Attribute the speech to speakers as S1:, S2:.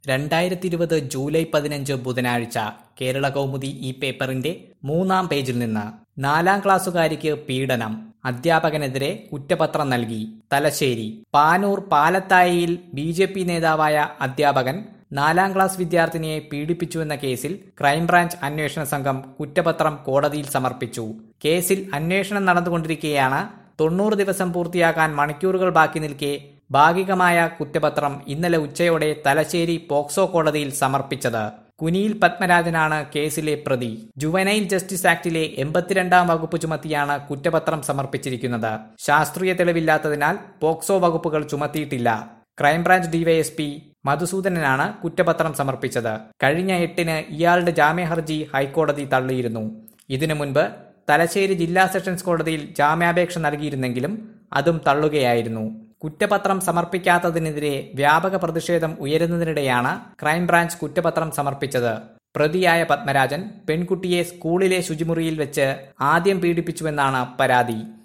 S1: രണ്ടായിരത്തി ഇരുപത് ജൂലൈ പതിനഞ്ച് ബുധനാഴ്ച കേരള കൗമുദി ഈ പേപ്പറിന്റെ മൂന്നാം പേജിൽ നിന്ന് നാലാം ക്ലാസ്സുകാരിക്ക് പീഡനം അധ്യാപകനെതിരെ കുറ്റപത്രം നൽകി തലശ്ശേരി പാനൂർ പാലത്തായിയിൽ ബി ജെ പി നേതാവായ അധ്യാപകൻ നാലാം ക്ലാസ് വിദ്യാർത്ഥിനിയെ പീഡിപ്പിച്ചുവെന്ന കേസിൽ ക്രൈംബ്രാഞ്ച് അന്വേഷണ സംഘം കുറ്റപത്രം കോടതിയിൽ സമർപ്പിച്ചു കേസിൽ അന്വേഷണം നടന്നുകൊണ്ടിരിക്കെയാണ് തൊണ്ണൂറ് ദിവസം പൂർത്തിയാക്കാൻ മണിക്കൂറുകൾ ബാക്കി നിൽക്കെ ഭാഗികമായ കുറ്റപത്രം ഇന്നലെ ഉച്ചയോടെ തലശ്ശേരി പോക്സോ കോടതിയിൽ സമർപ്പിച്ചത് കുനിയിൽ പത്മരാജനാണ് കേസിലെ പ്രതി ജുവനൈൽ ജസ്റ്റിസ് ആക്ടിലെ എൺപത്തിരണ്ടാം വകുപ്പ് ചുമത്തിയാണ് കുറ്റപത്രം സമർപ്പിച്ചിരിക്കുന്നത് ശാസ്ത്രീയ തെളിവില്ലാത്തതിനാൽ പോക്സോ വകുപ്പുകൾ ചുമത്തിയിട്ടില്ല ക്രൈംബ്രാഞ്ച് ഡിവൈഎസ്പി മധുസൂദനനാണ് കുറ്റപത്രം സമർപ്പിച്ചത് കഴിഞ്ഞ എട്ടിന് ഇയാളുടെ ജാമ്യ ഹർജി ഹൈക്കോടതി തള്ളിയിരുന്നു ഇതിനു മുൻപ് തലശ്ശേരി ജില്ലാ സെഷൻസ് കോടതിയിൽ ജാമ്യാപേക്ഷ നൽകിയിരുന്നെങ്കിലും അതും തള്ളുകയായിരുന്നു കുറ്റപത്രം സമർപ്പിക്കാത്തതിനെതിരെ വ്യാപക പ്രതിഷേധം ഉയരുന്നതിനിടെയാണ് ക്രൈംബ്രാഞ്ച് കുറ്റപത്രം സമർപ്പിച്ചത് പ്രതിയായ പത്മരാജൻ പെൺകുട്ടിയെ സ്കൂളിലെ ശുചിമുറിയിൽ വെച്ച് ആദ്യം പീഡിപ്പിച്ചുവെന്നാണ് പരാതി